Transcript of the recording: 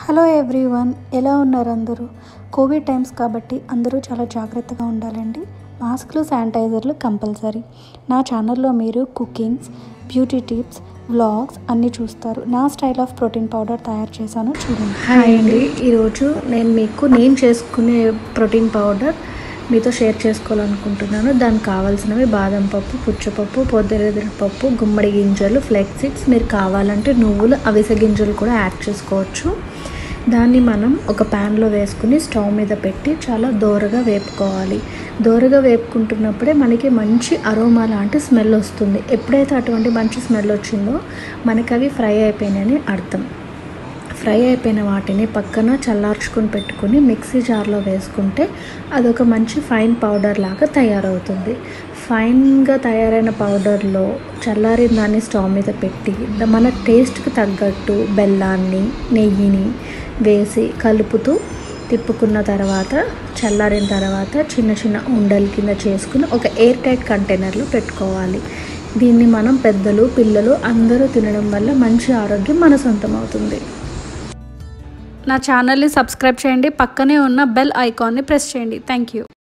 hello everyone ఎలా ఉన్నారు అందరూ కోవిడ్ టైమ్స్ కాబట్టి అందరూ చాలా జాగ్రత్తగా ఉండాలండి మాస్క్లు శానిటైజర్లు కంపల్సరీ నా ఛానల్లో మీరు కుకింగ్స్ బ్యూటీ టిప్స్ వ్లాగ్స్ అన్నీ చూస్తారు నా స్టైల్ ఆఫ్ ప్రోటీన్ పౌడర్ తయారు చేశాను చూడండి హాయ్ అండి ఈరోజు నేను మీకు నేను చేసుకునే ప్రోటీన్ పౌడర్ మీతో షేర్ చేసుకోవాలనుకుంటున్నాను దానికి కావాల్సినవి బాదం పప్పు పుచ్చపప్పు పొద్దురెదిరి పప్పు గుమ్మడి గింజలు ఫ్లెక్స్ సీడ్స్ మీరు కావాలంటే నువ్వులు అవిసె గింజలు కూడా యాడ్ చేసుకోవచ్చు దాన్ని మనం ఒక ప్యాన్లో వేసుకుని స్టవ్ మీద పెట్టి చాలా దోరగా వేపుకోవాలి దోరగా వేపుకుంటున్నప్పుడే మనకి మంచి అరోమా లాంటి స్మెల్ వస్తుంది ఎప్పుడైతే అటువంటి మంచి స్మెల్ వచ్చిందో మనకి అవి ఫ్రై అయిపోయినాయని అర్థం ఫ్రై అయిపోయిన వాటిని పక్కన చల్లార్చుకొని పెట్టుకుని మిక్సీ జార్లో వేసుకుంటే అదొక మంచి ఫైన్ పౌడర్ లాగా తయారవుతుంది ఫైన్గా తయారైన పౌడర్లో చల్లారిన దాన్ని స్టవ్ మీద పెట్టి ద- మన టేస్ట్కి తగ్గట్టు బెల్లాన్ని నెయ్యిని వేసి కలుపుతూ తిప్పుకున్న తర్వాత చల్లారిన తర్వాత చిన్న చిన్న ఉండల కింద చేసుకుని ఒక ఎయిర్ టైట్ కంటైనర్లో పెట్టుకోవాలి దీన్ని మనం పెద్దలు పిల్లలు అందరూ తినడం వల్ల మంచి ఆరోగ్యం మన సొంతం అవుతుంది నా ఛానల్ని సబ్స్క్రైబ్ చేయండి పక్కనే ఉన్న బెల్ ఐకాన్ని ప్రెస్ చేయండి థ్యాంక్ యూ